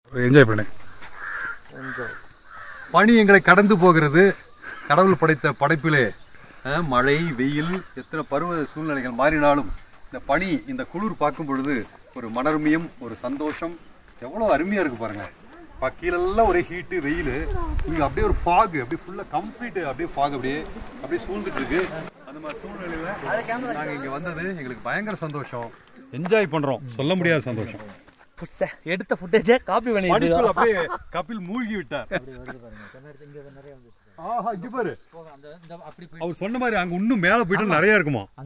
enjoy பண்ணு பனி எங்களை கடந்து போகிறது கடவுள் படைத்த படைப்பிலே அஹ், மழை வெயில் எத்தனை பருவ சூழ்நிலைகள் மாறினாலும் இந்த பனி இந்த குளிர் பார்க்கும் பொழுது ஒரு மனர்மியம் ஒரு சந்தோஷம் எவ்வளோ அருமையாக இருக்கு பாருங்க பா கீழெல்லாம் ஒரே ஹீட்டு வெயில் இங்கே அப்படியே ஒரு ஃபாக் அப்படியே ஃபுல்லாக கம்ப்ளீட் அப்படியே ஃபாக் அப்படியே அப்படியே சூழ்ந்துட்டு இருக்கு அந்த மாதிரி சூழ்நிலையில் நாங்கள் இங்கே வந்தது எங்களுக்கு பயங்கர சந்தோஷம் என்ஜாய் பண்ணுறோம் சொல்ல முடியாத சந்தோஷம் எடுத்த ஃபுட்டேஜை காப்பி பண்ணிட்டு படிப்புல அப்படியே கபில் மூழ்கி விட்டார் ஆஹா இங்க பாரு அவர் சொன்ன மாதிரி அங்க இன்னும் மேல போயிட்டு நிறைய இருக்குமா